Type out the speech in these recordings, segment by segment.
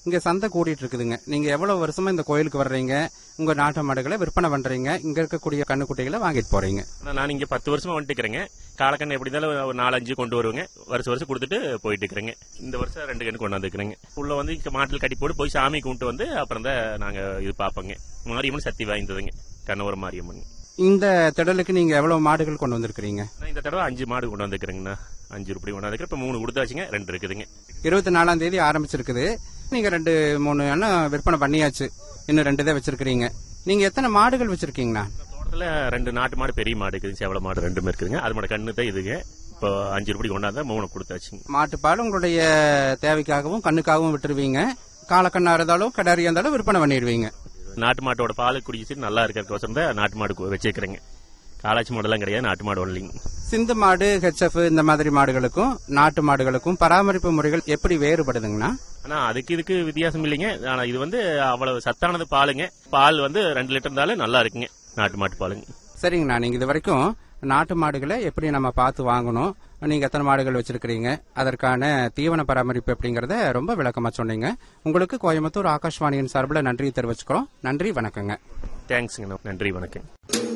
இங்க சந்தை கூடிட்டு இருக்குதுங்க நீங்க எவ்வளவு வருஷமா இந்த கோயிலுக்கு வர்றீங்க உங்க நாட்டு மாடுகளை விற்பனை பண்றீங்க இங்க இருக்கக்கூடிய கண்ணுக்குட்டிகளை வாங்கிட்டு போறீங்க ஆனா நான் இங்க பத்து வருஷமா வந்துட்டு இருக்கிறேங்க காலக்கண்ணு எப்படி இருந்தாலும் ஒரு நாலு அஞ்சு கொண்டு வருவேங்க வருஷம் வருஷம் கொடுத்துட்டு போயிட்டு இருக்கிறேங்க இந்த வருஷம் ரெண்டு கண்ணு கொண்டு வந்துருக்கிறேங்க உள்ள வந்து இங்க மாட்டில் கட்டி போட்டு போய் சாமி கும்பிட்டு வந்து அப்புறம் தான் நாங்க இது பார்ப்போங்க மாரியம்மன் சக்தி வாய்ந்ததுங்க கண்ணவரம் மாரியம்மன் இந்த திடலுக்கு நீங்க எவ்வளவு மாடுகள் கொண்டு வந்திருக்கிறீங்க நான் இந்த தடவை அஞ்சு மாடு கொண்டு வந்துருக்கிறேங்கண்ணா அஞ்சு உருப்படி கொண்டு வந்துருக்கிறேன் இப்ப மூணு கொடுத்தாச்சுங்க ரெண்டு இருக்குதுங்க இருபத்தி நாலாம் தேதி ஆரம்பிச்சிருக்குது நீங்க ரெண்டு மூணு எண்ணம் விற்பனை பண்ணியாச்சு இன்னும் ரெண்டு தான் வச்சிருக்கிறீங்க நீங்க எத்தனை மாடுகள் வச்சிருக்கீங்கண்ணா தோட்டத்துல ரெண்டு நாட்டு மாடு பெரிய மாடு இருக்குது சேவல மாடு ரெண்டுமே இருக்குதுங்க அது மட்டும் கண்ணு தான் இதுங்க இப்போ அஞ்சு ரூபாய் கொண்டாந்தா மூணு கொடுத்தாச்சுங்க மாட்டுப்பால் உங்களுடைய தேவைக்காகவும் கண்ணுக்காகவும் விட்டுருவீங்க காலக்கண்ணா இருந்தாலும் கிடாரியா இருந்தாலும் விற்பனை பண்ணிடுவீங்க நாட்டு மாட்டோட பால் குடிச்சிட்டு நல்லா இருக்கிறதுக்கோசரம் தான் நாட்டு மாடு கு- வச்சிருக்கிறேங்க காலாச்சி மாடெல்லாம் கிடையாது நாட்டு மாடு ஒன்லிங்க சிந்து மாடு ஹெச்எஃப் இந்த மாதிரி மாடுகளுக்கும் நாட்டு மாடுகளுக்கும் பராமரிப்பு முறைகள் எப்படி வேறுபடுதுங்கண்ணா ஆனா அதுக்கு இதுக்கு வித்தியாசம் இல்லைங்க ஆனா இது வந்து அவ்வளவு சத்தானது பாலுங்க பால் வந்து ரெண்டு லிட்டர் இருந்தாலும் நல்லா இருக்குங்க நாட்டு மாட்டு பாலுங்க சரிங்கண்ணா நீங்க இது வரைக்கும் நாட்டு மாடுகளை எப்படி நம்ம பார்த்து வாங்கணும் நீங்க எத்தனை மாடுகள் வச்சிருக்கிறீங்க அதற்கான தீவன பராமரிப்பு அப்படிங்கறத ரொம்ப விளக்கமா சொன்னீங்க உங்களுக்கு கோயம்புத்தூர் ஆகாஷ்வாணியின் சார்பில் நன்றி தெரிவிச்சுக்கிறோம் நன்றி வணக்கங்க தேங்க்ஸுங்க நன்றி வணக்கம்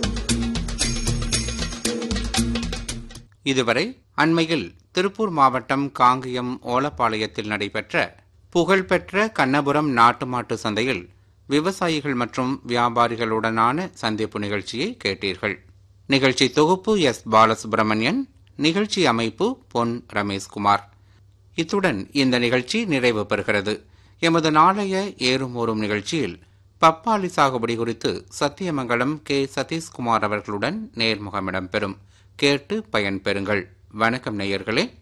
இதுவரை அண்மையில் திருப்பூர் மாவட்டம் காங்கயம் ஓலப்பாளையத்தில் நடைபெற்ற புகழ்பெற்ற கண்ணபுரம் நாட்டு மாட்டு சந்தையில் விவசாயிகள் மற்றும் வியாபாரிகளுடனான சந்திப்பு நிகழ்ச்சியை கேட்டீர்கள் நிகழ்ச்சி தொகுப்பு எஸ் பாலசுப்ரமணியன் நிகழ்ச்சி அமைப்பு பொன் ரமேஷ்குமார் இத்துடன் இந்த நிகழ்ச்சி நிறைவு பெறுகிறது எமது நாளைய ஏறுமோறும் நிகழ்ச்சியில் பப்பாளி சாகுபடி குறித்து சத்தியமங்கலம் கே சதீஷ்குமார் அவர்களுடன் நேர்முகம் இடம்பெறும் கேட்டு பயன்பெறுங்கள் வணக்கம் நேயர்களே